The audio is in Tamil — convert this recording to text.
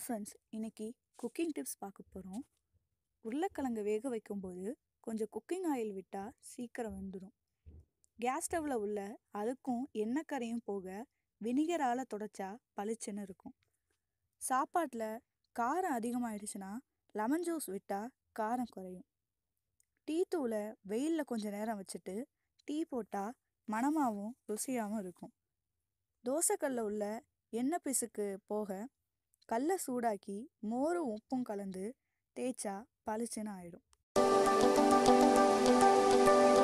ஃப்ரெண்ட்ஸ் இன்னைக்கு குக்கிங் டிப்ஸ் பார்க்க போகிறோம் உருளைக்கிழங்கு வேக வைக்கும்போது கொஞ்சம் குக்கிங் ஆயில் விட்டால் சீக்கிரம் வெந்துடும் கேஸ் ஸ்டவ்வில் உள்ள அதுக்கும் எண்ணெய் கரையும் போக வினிகரால் தொடச்சா பளிச்சுன்னு இருக்கும் சாப்பாட்டில் காரம் அதிகமாகிடுச்சுன்னா லெமன் ஜூஸ் விட்டால் காரம் குறையும் டீ தூளை வெயிலில் கொஞ்சம் நேரம் வச்சுட்டு டீ போட்டால் மணமாகவும் ருசியாகவும் இருக்கும் தோசைக்கல்ல உள்ள எண்ணெய் பிசுக்கு போக கல்லை சூடாக்கி மோரும் உப்பும் கலந்து தேய்ச்சா பளிச்சுன்னு ஆயிடும்